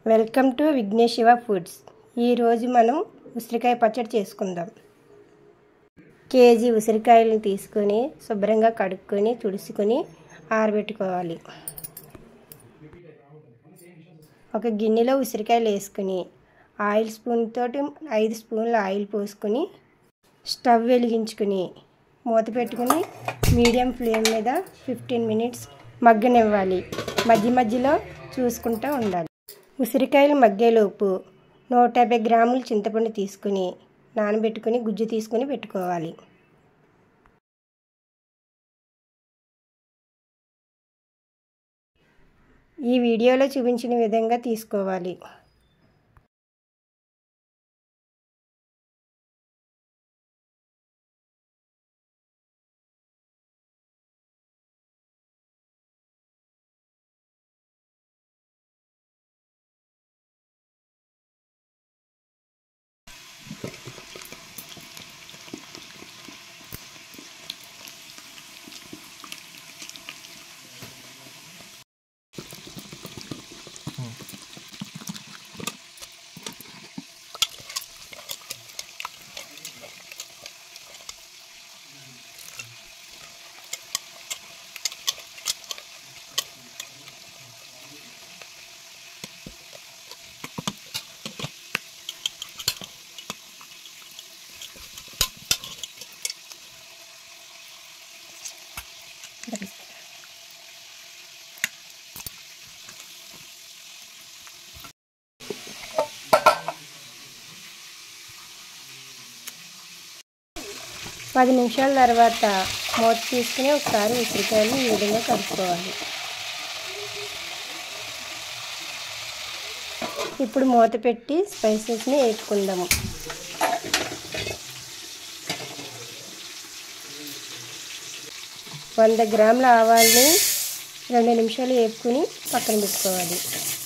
welcome to Vignesh Siva foods ఈరోజు మనం ఉసిరికాయ పచ్చడి చేసుకుందాం కేజీ ఉసిరికాయలను తీసుకొని శుభ్రంగా కడుక్కొని తుడుచుకొని ఆరబెట్టుకోవాలి ఒక గిన్నెలో ఉసిరికాయలు వేసుకుని ఆయిల్ స్పూన్ తోటి ఐదు స్పూన్ల ఆయిల్ పోసుకొని స్టవ్ వెలిగించుకుని మూత పెట్టుకుని మీడియం ఫ్లేమ్ మీద ఫిఫ్టీన్ మినిట్స్ మగ్గనివ్వాలి మధ్య మధ్యలో చూసుకుంటూ ఉండాలి ఉసిరికాయలు మగ్గేలోపు నూట యాభై గ్రాములు చింతపండు తీసుకుని నానబెట్టుకుని గుజ్జు తీసుకుని పెట్టుకోవాలి ఈ వీడియోలో చూపించిన విధంగా తీసుకోవాలి పది నిమిషాల తర్వాత మూత తీసుకుని ఒకసారి ఉసిరికాయలు ఈ విధంగా కలుపుకోవాలి ఇప్పుడు మూత పెట్టి స్పైసెస్ని వేసుకుందాము వంద గ్రాముల ఆవాల్ని రెండు నిమిషాలు వేపుకుని పక్కన పెట్టుకోవాలి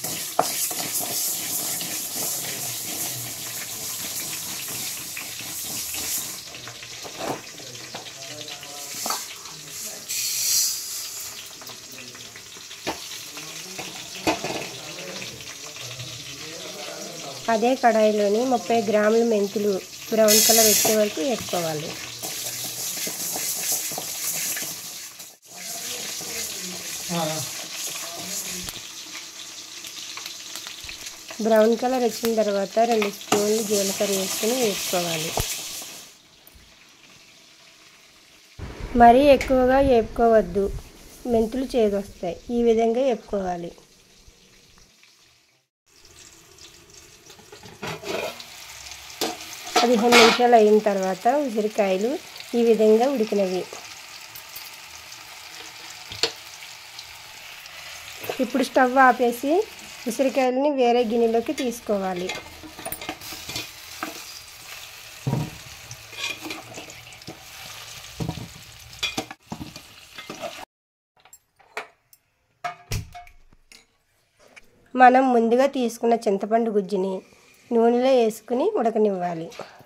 అదే కడాయిలోని ముప్పై గ్రాముల మెంతులు బ్రౌన్ కలర్ వచ్చే వరకు వేసుకోవాలి బ్రౌన్ కలర్ వచ్చిన తర్వాత రెండు స్పూన్లు జీలకర్ర వేసుకుని వేసుకోవాలి మరీ ఎక్కువగా వేపుకోవద్దు మెంతులు చేదొస్తాయి ఈ విధంగా వేపుకోవాలి పదిహేను నిమిషాలు అయిన తర్వాత ఉసిరికాయలు ఈ విధంగా ఉడికినవి ఇప్పుడు స్టవ్ ఆపేసి ఉసిరికాయలని వేరే గిన్నెలోకి తీసుకోవాలి మనం ముందుగా తీసుకున్న చింతపండు గుజ్జుని నూనెలో వేసుకుని ఉడకనివ్వాలి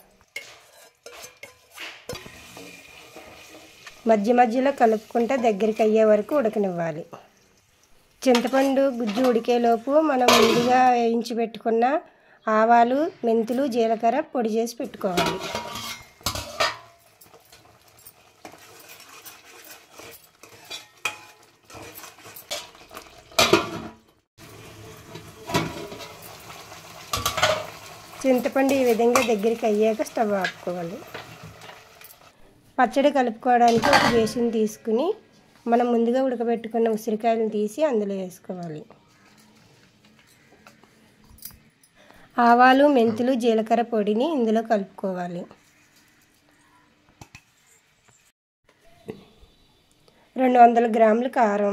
మధ్య మధ్యలో కలుపుకుంటే దగ్గరికి అయ్యే వరకు ఉడకనివ్వాలి చింతపండు గుజ్జు ఉడికేలోపు మనం ముందుగా వేయించి పెట్టుకున్న ఆవాలు మెంతులు జీలకర్ర పొడి చేసి పెట్టుకోవాలి చింతపండు ఈ విధంగా దగ్గరికి అయ్యాక స్టవ్ ఆపుకోవాలి పచ్చడి కలుపుకోవడానికి ఒక బేసిన్ తీసుకుని మనం ముందుగా ఉడకబెట్టుకున్న ఉసిరికాయలను తీసి అందులో వేసుకోవాలి ఆవాలు మెంతులు జీలకర్ర పొడిని ఇందులో కలుపుకోవాలి రెండు వందల గ్రాముల కారం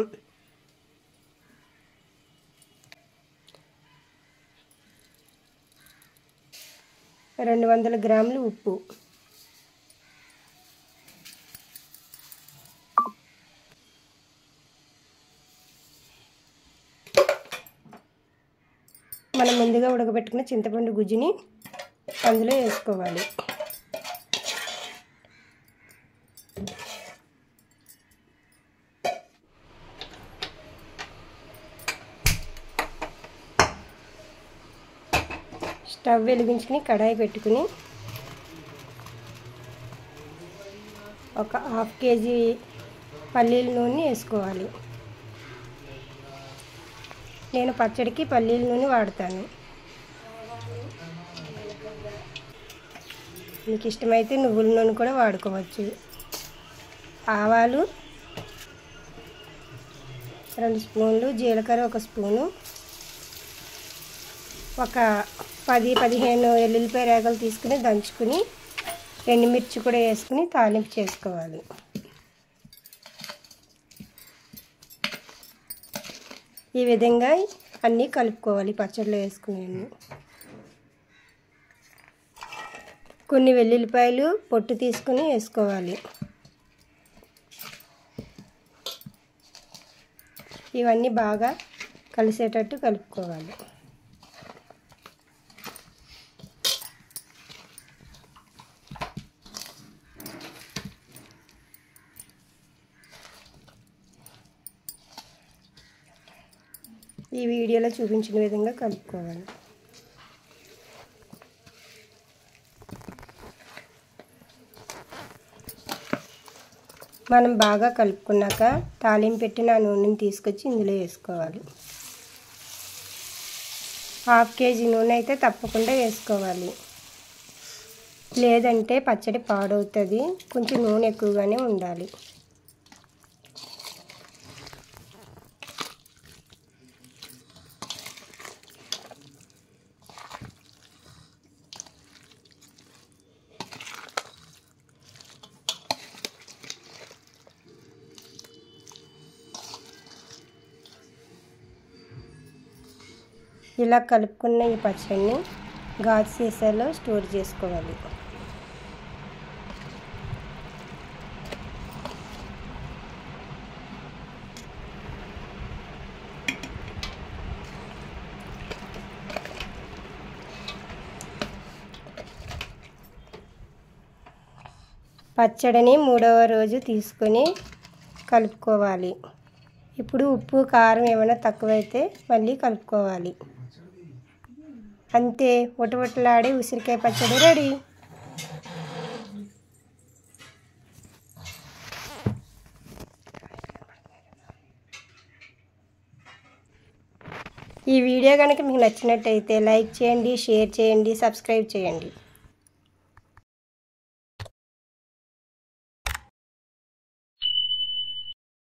రెండు వందల గ్రాములు ఉప్పు మనం ముందుగా ఉడకబెట్టుకున్న చింతపండు గుజ్జుని అందులో వేసుకోవాలి స్టవ్ వెలిగించుకుని కడాయి పెట్టుకుని ఒక హాఫ్ కేజీ పల్లీల నూనె వేసుకోవాలి నేను పచ్చడికి పల్లీల నూనె వాడతాను మీకు ఇష్టమైతే నువ్వుల నూనె కూడా వాడుకోవచ్చు ఆవాలు రెండు స్పూన్లు జీలకర్ర ఒక స్పూను ఒక పది పదిహేను ఎల్లుల్లిపాయ రేగలు తీసుకుని దంచుకుని ఎండుమిర్చి కూడా వేసుకుని తాలింపు చేసుకోవాలి ఈ విధంగా అన్నీ కలుపుకోవాలి పచ్చడిలో వేసుకుని కొన్ని వెల్లుల్లిపాయలు పొట్టు తీసుకుని వేసుకోవాలి ఇవన్నీ బాగా కలిసేటట్టు కలుపుకోవాలి ఈ వీడియోలో చూపించిన విధంగా కలుపుకోవాలి మనం బాగా కలుపుకున్నాక తాలింపు పెట్టిన నూనెని తీసుకొచ్చి ఇందులో వేసుకోవాలి హాఫ్ కేజీ నూనె అయితే తప్పకుండా వేసుకోవాలి లేదంటే పచ్చడి పాడవుతుంది కొంచెం నూనె ఎక్కువగానే ఉండాలి ఇలా కలుపుకున్న ఈ పచ్చడిని గాజు సీసాలో స్టోర్ చేసుకోవాలి పచ్చడిని మూడవ రోజు తీసుకొని కలుపుకోవాలి ఇప్పుడు ఉప్పు కారం ఏమైనా తక్కువైతే మళ్ళీ కలుపుకోవాలి అంతే ఉటవుటలాడి ఉసిరికాయ పచ్చడి రెడీ ఈ వీడియో కనుక మీకు నచ్చినట్టయితే లైక్ చేయండి షేర్ చేయండి సబ్స్క్రైబ్ చేయండి